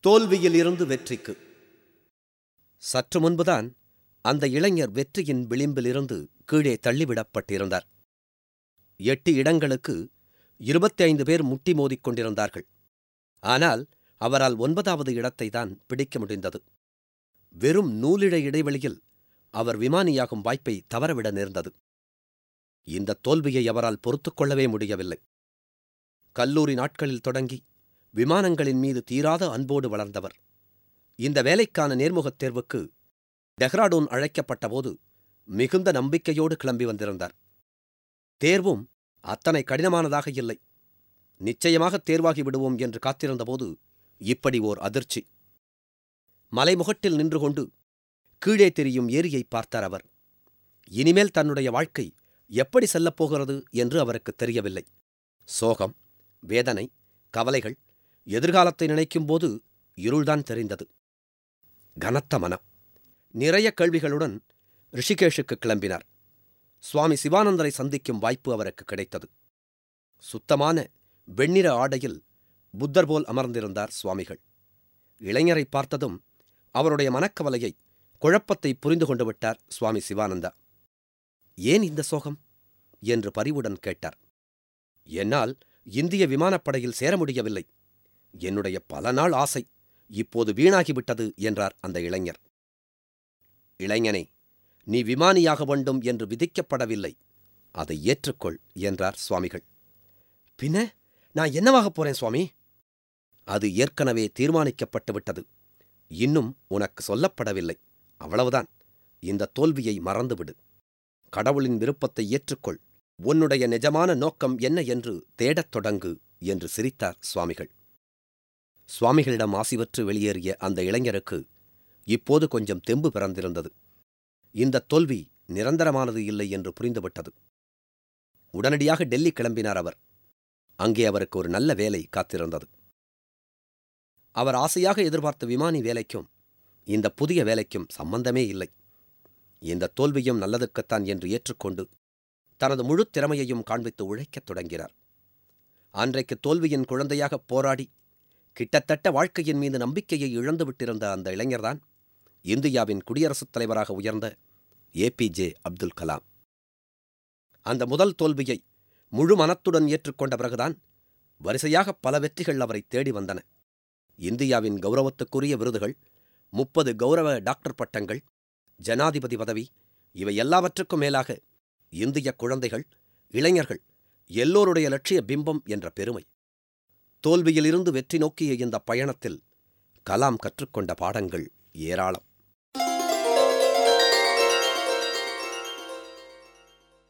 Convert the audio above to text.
தோல்வியில் இருந்து வெற்றிக்கு சற்று முன்புதான் அந்த இளைஞர் வெற்றியின் விளிம்பிலிருந்து கீழே தள்ளிவிடப்பட்டிருந்தார் எட்டு இடங்களுக்கு இருபத்தி ஐந்து பேர் முட்டி மோதிக் கொண்டிருந்தார்கள் ஆனால் அவரால் ஒன்பதாவது இடத்தை தான் பிடிக்க முடிந்தது வெறும் நூலிழை இடைவெளியில் அவர் விமானியாகும் வாய்ப்பை தவறவிட நேர்ந்தது இந்த தோல்வியை அவரால் பொறுத்துக் கொள்ளவே முடியவில்லை கல்லூரி நாட்களில் தொடங்கி விமானங்களின் மீது தீராத அன்போடு வளர்ந்தவர் இந்த வேலைக்கான நேர்முகத் தேர்வுக்கு டெஹ்ராடூன் அழைக்கப்பட்டபோது மிகுந்த நம்பிக்கையோடு கிளம்பி வந்திருந்தார் தேர்வும் அத்தனை கடினமானதாக இல்லை நிச்சயமாக தேர்வாகி விடுவோம் என்று காத்திருந்தபோது இப்படி ஓர் அதிர்ச்சி மலைமுகட்டில் நின்று கொண்டு கீழே தெரியும் ஏரியை பார்த்தார் அவர் இனிமேல் தன்னுடைய வாழ்க்கை எப்படி செல்லப்போகிறது என்று அவருக்கு தெரியவில்லை சோகம் வேதனை கவலைகள் எதிர்காலத்தை நினைக்கும்போது இருள்தான் தெரிந்தது கனத்த மனம் நிறைய கேள்விகளுடன் ரிஷிகேஷுக்கு கிளம்பினார் சுவாமி சிவானந்தரை சந்திக்கும் வாய்ப்பு அவருக்கு கிடைத்தது சுத்தமான வெண்ணிற ஆடையில் புத்தர் போல் அமர்ந்திருந்தார் சுவாமிகள் இளைஞரை பார்த்ததும் அவருடைய மனக்கவலையை குழப்பத்தை புரிந்து கொண்டு விட்டார் சுவாமி சிவானந்தா ஏன் இந்த சோகம் என்று பரிவுடன் கேட்டார் என்னால் இந்திய விமானப்படையில் சேர முடியவில்லை என்னுடைய பல நாள் ஆசை இப்போது வீணாகிவிட்டது என்றார் அந்த இளைஞர் இளைஞனே நீ விமானியாக வேண்டும் என்று விதிக்கப்படவில்லை அதை ஏற்றுக்கொள் என்றார் சுவாமிகள் பின்ன நான் என்னவாகப் போறேன் சுவாமி அது ஏற்கனவே தீர்மானிக்கப்பட்டு விட்டது இன்னும் உனக்கு சொல்லப்படவில்லை அவ்வளவுதான் இந்த தோல்வியை மறந்துவிடு கடவுளின் விருப்பத்தை ஏற்றுக்கொள் உன்னுடைய நிஜமான நோக்கம் என்ன என்று தேடத் தொடங்கு என்று சிரித்தார் சுவாமிகள் சுவாமிகளிடம் ஆசிவற்று வெளியேறிய அந்த இளைஞருக்கு இப்போது கொஞ்சம் தெம்பு பிறந்திருந்தது இந்த தோல்வி நிரந்தரமானது இல்லை என்று புரிந்துவிட்டது உடனடியாக டெல்லி கிளம்பினார் அவர் அங்கே அவருக்கு ஒரு நல்ல வேலை காத்திருந்தது அவர் ஆசையாக எதிர்பார்த்த விமானி வேலைக்கும் இந்த புதிய வேலைக்கும் சம்பந்தமே இல்லை இந்த தோல்வியும் நல்லதுக்குத்தான் என்று ஏற்றுக்கொண்டு தனது முழு திறமையையும் காண்பித்து உழைக்கத் தொடங்கினார் அன்றைக்கு தோல்வியின் குழந்தையாக போராடி கிட்டத்தட்ட வாழ்க்கையின் மீது நம்பிக்கையை இழந்துவிட்டிருந்த அந்த இளைஞர்தான் இந்தியாவின் குடியரசுத் தலைவராக உயர்ந்த ஏபிஜே அப்துல் கலாம் அந்த முதல் தோல்வியை முழு மனத்துடன் ஏற்றுக்கொண்ட பிறகுதான் வரிசையாக பல வெற்றிகள் அவரை தேடி வந்தன இந்தியாவின் கௌரவத்துக்குரிய விருதுகள் முப்பது கௌரவ டாக்டர் பட்டங்கள் ஜனாதிபதி பதவி இவை எல்லாவற்றுக்கும் மேலாக இந்திய குழந்தைகள் இளைஞர்கள் எல்லோருடைய லட்சிய பிம்பம் என்ற பெருமை தோல்வியிலிருந்து வெற்றி நோக்கிய இந்த பயணத்தில் கலாம் கற்றுக்கொண்ட பாடங்கள் ஏராளம்